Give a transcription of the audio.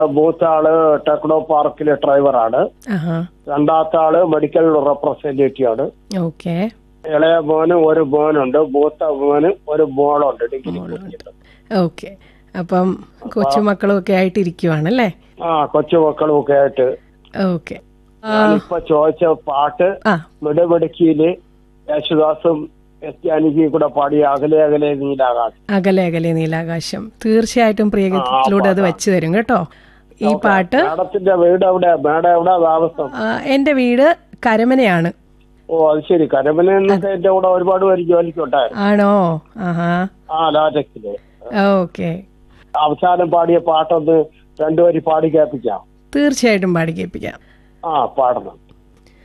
മൂത്ത ആള് ടെക്നോ പാർക്കിലെ ഡ്രൈവറാണ് ആഹാ രണ്ടാമത്തെ ആള് മെഡിക്കൽ റെപ്രസെന്റേറ്റീവ് ആണ് ഓക്കെ ഇളയ മോന് ഒരു മോനുണ്ട് മൂത്ത മോന് ഒരു മോളുണ്ട് ഡിഗ്രി പഠിക്കുന്നത്. ഓക്കെ അപ്പം കൊച്ചുമക്കളും ഒക്കെ ആയിട്ട് ഇരിക്കുവാണല്ലേ ആ കൊച്ചുമക്കളും ഒക്കെ ആയിട്ട് ഓക്കെ ഞാനിപ്പോ ചോദിച്ച പാട്ട് ആ മിടമിടുക്കിയില് യേശുദാസും എസ് ജാനകിയും കൂടെ പാടിയ അകലെ അകലെ നീലാകാശം അകലെ അകലെ നീലാകാശം തീർച്ചയായിട്ടും പ്രിയഗീതത്തിലൂടെ അത് വെച്ച് തരും കേട്ടോ ഈ പാട്ട് മാഡത്തിന്റെ വീട് എവിടെ മാഡം എവിടെ താമസം ആ, എന്റെ വീട് കരമനയാണ് ഓ അത് ശരി കരമന എന്നൊക്കെ എന്റെ കൂടെ ഒരുപാട് പേര് ജോലിക്ക് ഉണ്ടായിരുന്നു ആണോ ആഹാ ആ ലാജക്സില് ഓക്കെ അവസാനം പാടിയ പാട്ടൊന്ന് രണ്ടുപേര് പാടി കേൾപ്പിക്കാം തീർച്ചയായിട്ടും പാടി കേൾപ്പിക്കാം ആ പാടണം